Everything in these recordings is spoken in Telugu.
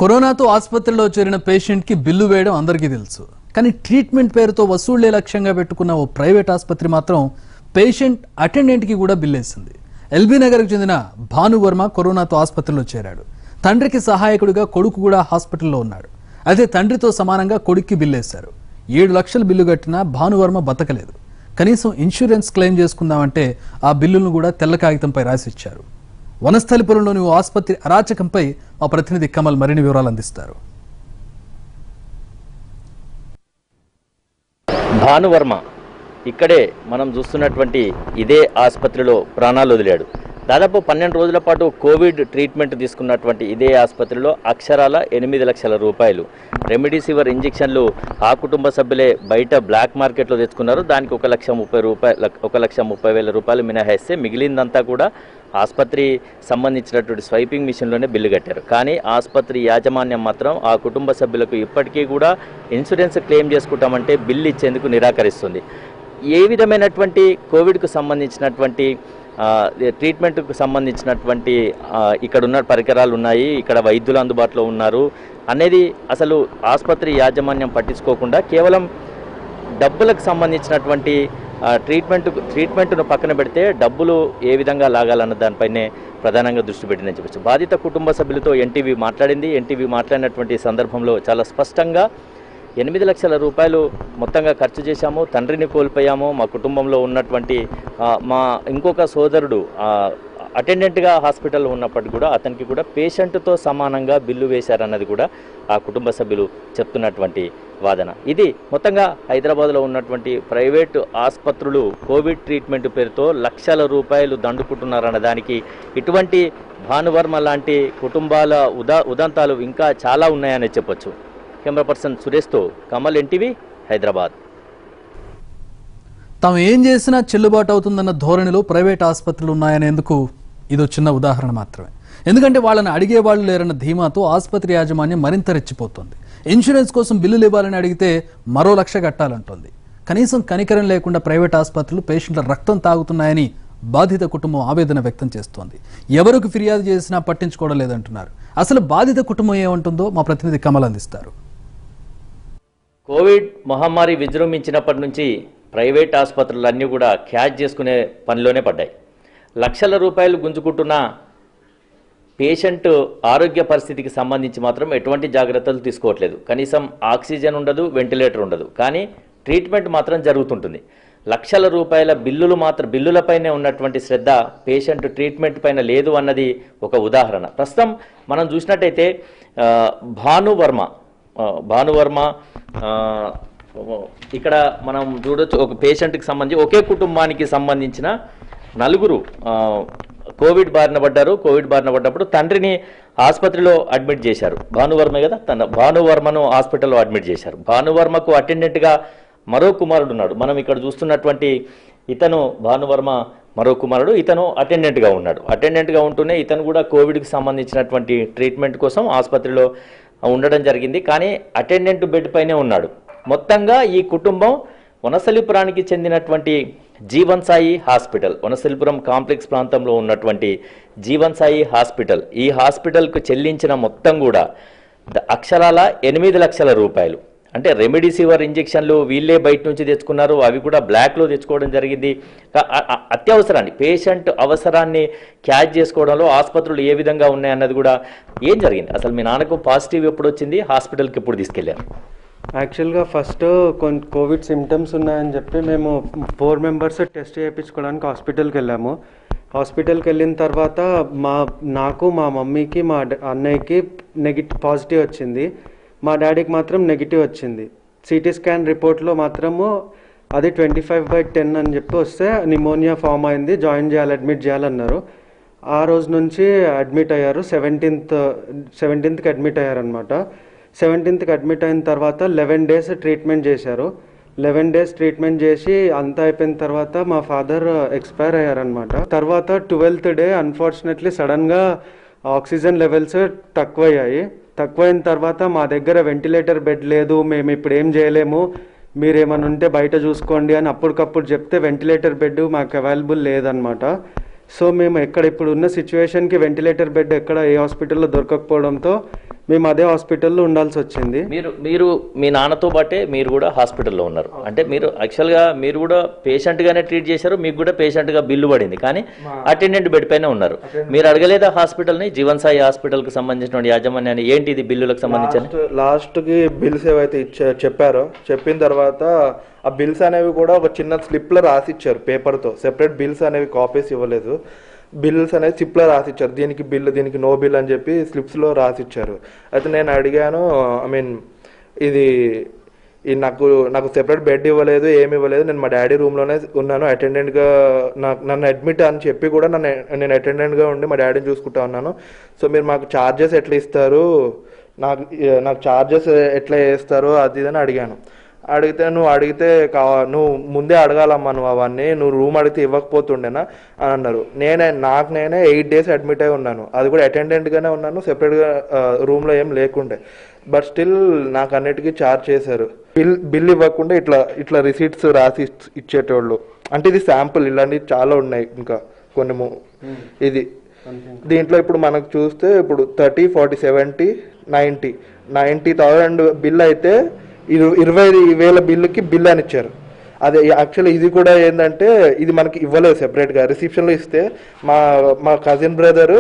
కరోనాతో ఆసుపత్రిలో చేరిన పేషెంట్కి బిల్లు వేయడం అందరికీ తెలుసు కానీ ట్రీట్మెంట్ పేరుతో వసూళ్లే లక్ష్యంగా పెట్టుకున్న ఓ ప్రైవేట్ ఆసుపత్రి మాత్రం పేషెంట్ అటెండెంట్కి కూడా బిల్లేసింది ఎల్బీ నగర్కు చెందిన భానువర్మ కరోనాతో ఆసుపత్రిలో చేరాడు తండ్రికి సహాయకుడిగా కొడుకు కూడా హాస్పిటల్లో ఉన్నాడు అయితే తండ్రితో సమానంగా కొడుక్కి బిల్లేశారు ఏడు లక్షల బిల్లు కట్టినా భానువర్మ బతకలేదు కనీసం ఇన్సూరెన్స్ క్లెయిమ్ చేసుకుందామంటే ఆ బిల్లును కూడా తెల్ల కాగితంపై రాసిచ్చారు వనస్థలిపురంలోని ఓ ఆసుపత్రి అరాచకంపై మా ప్రతినిధి కమల్ మరిన్ని వివరాలు అందిస్తారు భానువర్మ ఇక్కడే మనం చూస్తున్నటువంటి ఇదే ఆసుపత్రిలో ప్రాణాలు వదిలాడు దాదాపు పన్నెండు రోజుల పాటు కోవిడ్ ట్రీట్మెంట్ తీసుకున్నటువంటి ఇదే ఆసుపత్రిలో అక్షరాల ఎనిమిది లక్షల రూపాయలు రెమిడిసివర్ ఇంజెక్షన్లు ఆ కుటుంబ సభ్యులే బయట బ్లాక్ మార్కెట్లో తెచ్చుకున్నారు దానికి ఒక లక్ష ముప్పై రూపాయలు ఒక లక్ష ముప్పై వేల రూపాయలు మినహాయిస్తే మిగిలిందంతా కూడా ఆసుపత్రి సంబంధించినటువంటి స్వైపింగ్ మిషన్లోనే బిల్లు కట్టారు కానీ ఆసుపత్రి యాజమాన్యం మాత్రం ఆ కుటుంబ సభ్యులకు ఇప్పటికీ కూడా ఇన్సూరెన్స్ క్లెయిమ్ చేసుకుంటామంటే బిల్లు ఇచ్చేందుకు నిరాకరిస్తుంది ఏ విధమైనటువంటి కోవిడ్కు సంబంధించినటువంటి ఆ, ట్రీట్మెంట్కు సంబంధించినటువంటి ఆ, ఇక్కడ ఉన్న పరికరాలు ఉన్నాయి ఇక్కడ వైద్యులు అందుబాటులో ఉన్నారు అనేది అసలు ఆసుపత్రి యాజమాన్యం పట్టించుకోకుండా కేవలం డబ్బులకు సంబంధించినటువంటి ఆ, ట్రీట్మెంట్ ట్రీట్మెంట్ను పక్కన పెడితే డబ్బులు ఏ విధంగా లాగాలన్న దానిపైనే ప్రధానంగా దృష్టి పెట్టిందని చెప్పచ్చు బాధిత కుటుంబ సభ్యులతో ఎన్టీవీ మాట్లాడింది ఎన్టీవీ మాట్లాడినటువంటి సందర్భంలో చాలా స్పష్టంగా ఎనిమిది లక్షల రూపాయలు మొత్తంగా ఖర్చు చేశాము తండ్రిని కోల్పోయాము మా కుటుంబంలో ఉన్నటువంటి ఆ, మా ఇంకొక సోదరుడు ఆ, అటెండెంట్గా హాస్పిటల్లో ఉన్నప్పటికీ కూడా అతనికి కూడా పేషెంట్తో సమానంగా బిల్లు వేశారన్నది కూడా ఆ కుటుంబ సభ్యులు చెప్తున్నటువంటి వాదన ఇది మొత్తంగా హైదరాబాద్లో ఉన్నటువంటి ప్రైవేటు ఆసుపత్రులు కోవిడ్ ట్రీట్మెంట్ పేరుతో లక్షల రూపాయలు దండుకుంటున్నారన్న దానికి ఇటువంటి భానువర్మ లాంటి కుటుంబాల ఉదా ఉదంతాలు ఇంకా చాలా ఉన్నాయని చెప్పొచ్చు కెమెరా పర్సన్ సురేష్తో కమల్ ఎన్టీవీ హైదరాబాద్ తాము ఏం చేసినా చెల్లుబాటు అవుతుందన్న ధోరణిలో ప్రైవేట్ ఆసుపత్రులు ఉన్నాయనేందుకు ఇదో చిన్న ఉదాహరణ మాత్రమే ఎందుకంటే వాళ్ళని అడిగే వాళ్ళు లేరన్న ధీమాతో ఆసుపత్రి యాజమాన్యం మరింత రెచ్చిపోతుంది ఇన్సూరెన్స్ కోసం బిల్లులు ఇవ్వాలని అడిగితే మరో లక్ష కట్టాలంటోంది కనీసం కనికరం లేకుండా ప్రైవేట్ ఆసుపత్రులు పేషెంట్ల రక్తం తాగుతున్నాయని బాధిత కుటుంబం ఆవేదన వ్యక్తం చేస్తోంది ఎవరికి ఫిర్యాదు చేసినా పట్టించుకోవడం లేదంటున్నారు అసలు బాధిత కుటుంబం ఏమంటుందో మా ప్రతినిధి కమల్ అందిస్తారు కోవిడ్ మహమ్మారి విజృంభించినప్పటి నుంచి ప్రైవేట్ ఆసుపత్రులన్నీ కూడా క్యాచ్ చేసుకునే పనిలోనే పడ్డాయి లక్షల రూపాయలు గుంజుకుంటున్న పేషెంట్ ఆరోగ్య పరిస్థితికి సంబంధించి మాత్రం ఎటువంటి జాగ్రత్తలు తీసుకోవట్లేదు కనీసం ఆక్సిజన్ ఉండదు వెంటిలేటర్ ఉండదు కానీ ట్రీట్మెంట్ మాత్రం జరుగుతుంటుంది లక్షల రూపాయల బిల్లులు మాత్రం బిల్లులపైనే ఉన్నటువంటి శ్రద్ధ పేషెంట్ ట్రీట్మెంట్ పైన లేదు అన్నది ఒక ఉదాహరణ ప్రస్తుతం మనం చూసినట్టయితే ఆ, భానువర్మ ఆ, భానువర్మ ఆ, ఇక్కడ మనం చూడొచ్చు ఒక పేషెంట్కి సంబంధించి ఒకే కుటుంబానికి సంబంధించిన నలుగురు ఆ, కోవిడ్ బారిన పడ్డారు కోవిడ్ బారిన పడ్డప్పుడు తండ్రిని ఆసుపత్రిలో అడ్మిట్ చేశారు భానువర్మే కదా తన భానువర్మను హాస్పిటల్లో అడ్మిట్ చేశారు భానువర్మకు అటెండెంట్గా మరో కుమారుడు ఉన్నాడు మనం ఇక్కడ చూస్తున్నటువంటి ఇతను భానువర్మ మరో కుమారుడు ఇతను అటెండెంట్గా ఉన్నాడు అటెండెంట్గా ఉంటూనే ఇతను కూడా కోవిడ్కి సంబంధించినటువంటి ట్రీట్మెంట్ కోసం ఆసుపత్రిలో ఉండడం జరిగింది కానీ అటెండెంట్ బెడ్ పైనే ఉన్నాడు మొత్తంగా ఈ కుటుంబం వనసలిపురానికి చెందినటువంటి జీవన్ సాయి హాస్పిటల్ వనసలిపురం కాంప్లెక్స్ ప్రాంతంలో ఉన్నటువంటి జీవన్ సాయి హాస్పిటల్ ఈ హాస్పిటల్కు చెల్లించిన మొత్తం కూడా ద- అక్షరాల ఎనిమిది లక్షల రూపాయలు అంటే రెమిడిసివర్ ఇంజెక్షన్లు వీళ్ళే బయట నుంచి తెచ్చుకున్నారు అవి కూడా బ్లాక్లో తెచ్చుకోవడం జరిగింది కా- అ- అ- అత్యవసరాన్ని పేషెంట్ అవసరాన్ని క్యాచ్ చేసుకోవడంలో ఆసుపత్రులు ఏ విధంగా ఉన్నాయన్నది కూడా ఏం జరిగింది అసలు మీ నాన్నకు పాజిటివ్ ఎప్పుడు వచ్చింది హాస్పిటల్కి ఎప్పుడు తీసుకెళ్లారు యాక్చువల్గా ఫస్ట్ కొన్ని కోవిడ్ సిమ్టమ్స్ ఉన్నాయని చెప్పి మేము ఫోర్ మెంబర్స్ టెస్ట్ చేయించుకోవడానికి హాస్పిటల్కి వెళ్ళాము హాస్పిటల్కి వెళ్ళిన తర్వాత మా నాకు మా మమ్మీకి మా డ- అన్నయ్యకి నెగిటివ్ పాజిటివ్ వచ్చింది మా డాడీకి మాత్రం నెగిటివ్ వచ్చింది సిటీ స్కాన్ రిపోర్ట్లో మాత్రము అది ట్వంటీ ఫైవ్ బై టెన్ అని చెప్పి వస్తే నిమోనియా ఫామ్ అయింది జాయిన్ చేయాలి అడ్మిట్ చేయాలన్నారు ఆ రోజు నుంచి అడ్మిట్ అయ్యారు సెవెంటీన్త్ సెవెంటీన్త్కి అడ్మిట్ అయ్యారనమాట సెవెంటీన్త్కి అడ్మిట్ అయిన తర్వాత లెవెన్ డేస్ ట్రీట్మెంట్ చేశారు లెవెన్ డేస్ ట్రీట్మెంట్ చేసి అంతా అయిపోయిన తర్వాత మా ఫాదర్ ఎక్స్పైర్ అయ్యారనమాట తర్వాత ట్వెల్త్ డే అన్ఫార్చునేట్లీ సడన్గా ఆక్సిజన్ లెవెల్స్ తక్కువయ్యాయి తక్కువైన తర్వాత మా దగ్గర వెంటిలేటర్ బెడ్ లేదు మేము ఇప్పుడు ఏం చేయలేము మీరు ఏమైనా ఉంటే బయట చూసుకోండి అని అప్పటికప్పుడు చెప్తే వెంటిలేటర్ బెడ్ మాకు అవైలబుల్ లేదనమాట సో మేము ఎక్కడ ఇప్పుడు ఉన్న సిచ్యువేషన్కి వెంటిలేటర్ బెడ్ ఎక్కడ ఏ హాస్పిటల్లో దొరకకపోవడంతో మేము అదే హాస్పిటల్లో ఉండాల్సి వచ్చింది మీరు మీరు మీ నాన్నతో పాటే మీరు కూడా హాస్పిటల్లో ఉన్నారు అంటే మీరు యాక్చువల్గా మీరు కూడా పేషెంట్ గానే ట్రీట్ చేశారు మీకు కూడా పేషెంట్ గా బిల్లు పడింది కానీ అటెండెంట్ బెడ్ పైన ఉన్నారు మీరు అడగలేదా హాస్పిటల్ని జీవన్ సాయి హాస్పిటల్ కి సంబంధించిన యాజమాన్యాన్ని ఏంటి ఇది బిల్లులకు సంబంధించిన లాస్ట్ లాస్ట్కి బిల్స్ ఏవైతే ఇచ్చా చెప్పారో చెప్పిన తర్వాత ఆ బిల్స్ అనేవి కూడా ఒక చిన్న స్లిప్లో రాసి ఇచ్చారు పేపర్తో సెపరేట్ బిల్స్ అనేవి కాపీస్ ఇవ్వలేదు బిల్స్ అనేది స్లిప్లో రాసి ఇచ్చారు దీనికి బిల్ దీనికి నో బిల్ అని చెప్పి స్లిప్స్లో రాసి ఇచ్చారు అయితే నేను అడిగాను ఐ మీన్ ఇది ఈ నాకు నాకు సెపరేట్ బెడ్ ఇవ్వలేదు ఏమి ఇవ్వలేదు నేను మా డాడీ రూమ్లోనే ఉన్నాను అటెండెంట్గా నాకు నన్ను అడ్మిట్ అని చెప్పి కూడా నన్ను నేను అటెండెంట్గా ఉండి మా డాడీని చూసుకుంటా ఉన్నాను సో మీరు మాకు ఛార్జెస్ ఎట్లా ఇస్తారు నాకు నాకు ఛార్జెస్ ఎట్లా వేస్తారు అది ఇది అని అడిగాను అడిగితే నువ్వు అడిగితే కా నువ్వు ముందే అడగాలమ్మా నువ్వు అవన్నీ నువ్వు రూమ్ అడిగితే ఇవ్వకపోతుండేనా అని అన్నారు నేనే నాకు నేనే ఎయిట్ డేస్ అడ్మిట్ అయి ఉన్నాను అది కూడా అటెండెంట్గానే ఉన్నాను సెపరేట్గా రూమ్లో ఏం లేకుండే బట్ స్టిల్ నాకు అన్నిటికీ ఛార్జ్ చేశారు బిల్ బిల్ ఇవ్వకుండా ఇట్లా ఇట్లా రిసీట్స్ రాసి ఇచ్- ఇచ్చేటోళ్ళు అంటే ఇది శాంపుల్ ఇలాంటివి చాలా ఉన్నాయి ఇంకా కొన్ని ము- ఇది దీంట్లో ఇప్పుడు మనకు చూస్తే ఇప్పుడు thirty forty seventy ninety ninety thousand bill అయితే ఇరు- ఇరవై వేల బిల్లుకి బిల్ అని ఇచ్చారు అదే యాక్చువల్లీ ఇది కూడా ఏంటంటే ఇది మనకి ఇవ్వలేదు సెపరేట్గా రిసెప్షన్లో ఇస్తే మా మా కజిన్ బ్రదరు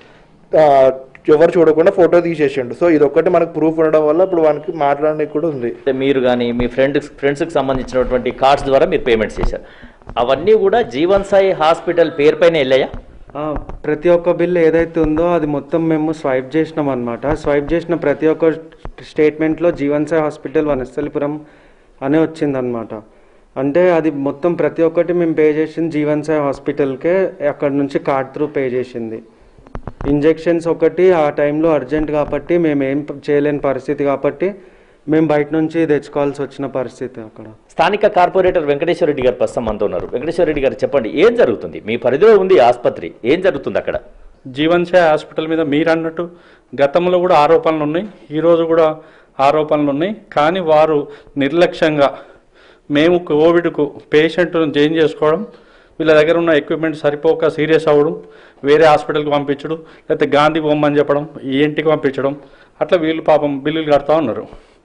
ఎవరు చూడకుండా ఫోటో తీసేసిండు సో ఇది ఒక్కటి మనకు ప్రూఫ్ ఉండడం వల్ల ఇప్పుడు మనకి మాట్లాడడానికి కూడా ఉంది అంటే మీరు కానీ మీ ఫ్రెండ్ ఫ్రెండ్స్కి సంబంధించినటువంటి కార్డ్స్ ద్వారా మీరు పేమెంట్స్ చేశారు అవన్నీ కూడా జీవన్ సాయి హాస్పిటల్ పేరు పైన వెళ్ళాయా ఆ, ప్రతి ఒక్క బిల్ ఏదైతే ఉందో అది మొత్తం మేము స్వైప్ చేసినాం అనమాట స్వైప్ చేసిన ప్రతి ఒక్క స్టేట్మెంట్లో జీవన్ సాయి హాస్పిటల్ వనస్థలిపురం అనే వచ్చిందనమాట అంటే అది మొత్తం ప్రతి ఒక్కటి మేము పే చేసింది జీవన్ సాయి హాస్పిటల్కే అక్కడ నుంచి కార్డ్ త్రూ పే చేసింది ఇంజెక్షన్స్ ఒకటి ఆ టైంలో అర్జెంట్ కాబట్టి మేము ఏం చేయలేని పరిస్థితి కాబట్టి మేము బయట నుంచి తెచ్చుకోవాల్సి వచ్చిన పరిస్థితి అక్కడ స్థానిక కార్పొరేటర్ వెంకటేశ్వర రెడ్డి గారు ప్రస్తుతం మనతో ఉన్నారు వెంకటేశ్వర రెడ్డి గారు చెప్పండి ఏం జరుగుతుంది మీ పరిధిలో ఉంది ఈ ఆసుపత్రి ఏం జరుగుతుంది అక్కడ జీవన్ సాయి హాస్పిటల్ మీద మీరు అన్నట్టు గతంలో కూడా ఆరోపణలు ఉన్నాయి ఈరోజు కూడా ఆరోపణలు ఉన్నాయి కానీ వారు నిర్లక్ష్యంగా మేము కోవిడ్కు పేషెంట్ను జాయిన్ చేసుకోవడం వీళ్ళ దగ్గర ఉన్న ఎక్విప్మెంట్ సరిపోక సీరియస్ అవ్వడం వేరే హాస్పిటల్కి పంపించడం లేకపోతే గాంధీ బొమ్మని చెప్పడం ఈఎన్టీకి పంపించడం అట్లా వీళ్ళు పాపం బిల్లులు కడతా ఉన్నారు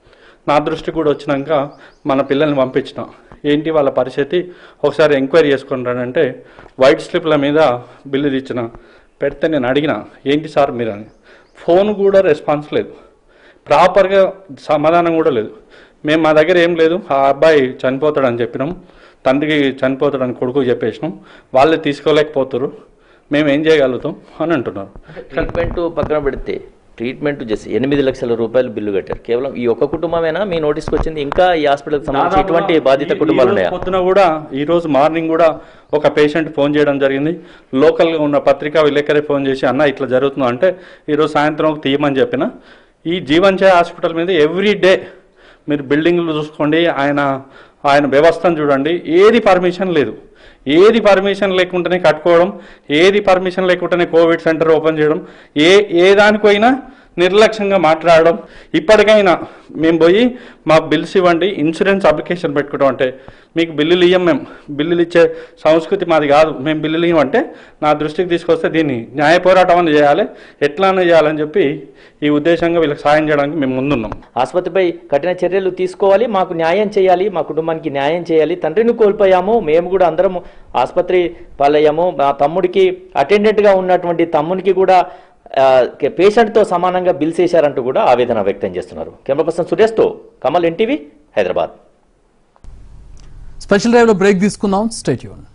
నా దృష్టికి కూడా వచ్చినాక మన పిల్లల్ని పంపించిన ఏంటి వాళ్ళ పరిస్థితి ఒకసారి ఎంక్వైరీ చేసుకుని అంటే వైట్ స్లిప్ల మీద బిల్లు ఇచ్చిన పెడితే నేను అడిగిన ఏంటి సార్ మీరు అని ఫోన్ కూడా రెస్పాన్స్ లేదు ప్రాపర్గా సమాధానం కూడా లేదు మేము మా దగ్గర ఏం లేదు ఆ అబ్బాయి చనిపోతాడని చెప్పినాం తండ్రికి చనిపోతాడని కొడుకు చెప్పేసినాం వాళ్ళే తీసుకోలేకపోతారు మేము ఏం చేయగలుగుతాం అని అంటున్నారు ట్రీట్మెంట్ పక్కన పెడితే ట్రీట్మెంట్ చేసి ఎనిమిది లక్షల రూపాయలు బిల్లు కట్టారు కేవలం ఈ ఒక్క కుటుంబమేనా మీ నోటీస్కి వచ్చింది ఇంకా ఈ హాస్పిటల్కి సంబంధించి ఎటువంటి బాధిత ఈ- కుటుంబాలు ఈ రోజు ఉన్నాయా పొద్దున కూడా ఈ రోజు మార్నింగ్ కూడా ఒక పేషెంట్ ఫోన్ చేయడం జరిగింది లోకల్గా ఉన్న పత్రికా విలేకరే ఫోన్ చేసి అన్న ఇట్లా జరుగుతుందా అంటే ఈరోజు సాయంత్రం ఒక తీయమని చెప్పిన ఈ జీవన్ జయ హాస్పిటల్ మీద ఎవ్రీ డే మీరు బిల్డింగ్లు చూసుకోండి ఆయన ఆయన వ్యవస్థను చూడండి ఏది పర్మిషన్ లేదు ఏది పర్మిషన్ లేకుండానే కట్టుకోవడం ఏది పర్మిషన్ లేకుండానే కోవిడ్ సెంటర్ ఓపెన్ చేయడం ఏ ఏ దానికైనా నిర్లక్ష్యంగా మాట్లాడడం ఇప్పటికైనా మేము పోయి మా బిల్స్ ఇవ్వండి ఇన్సూరెన్స్ అప్లికేషన్ పెట్టుకుంటాం అంటే మీకు బిల్లులు ఇవ్వం మేము బిల్లులు ఇచ్చే సంస్కృతి మాది కాదు మేము బిల్లులు ఇవ్వమంటే నా దృష్టికి తీసుకొస్తే దీన్ని న్యాయ పోరాటం అని చేయాలి ఎట్లానే చేయాలని చెప్పి ఈ ఉద్దేశంగా వీళ్ళకి సాయం చేయడానికి మేము ముందున్నాం ఆసుపత్రిపై కఠిన చర్యలు తీసుకోవాలి మాకు న్యాయం చేయాలి మా కుటుంబానికి న్యాయం చేయాలి తండ్రిని కోల్పోయాము మేము కూడా అందరం ఆసుపత్రి పాలయ్యాము మా తమ్ముడికి అటెండెంట్గా ఉన్నటువంటి తమ్మునికి కూడా ఆ, పేషెంట్తో సమానంగా బిల్స్ వేశారంటూ కూడా ఆవేదన వ్యక్తం చేస్తున్నారు కెమెరా పర్సన్ సురేష్తో కమల్ ఎన్టీవీ హైదరాబాద్ స్పెషల్ డ్రైవ్లో బ్రేక్ తీసుకుందాం స్టేట్యూన్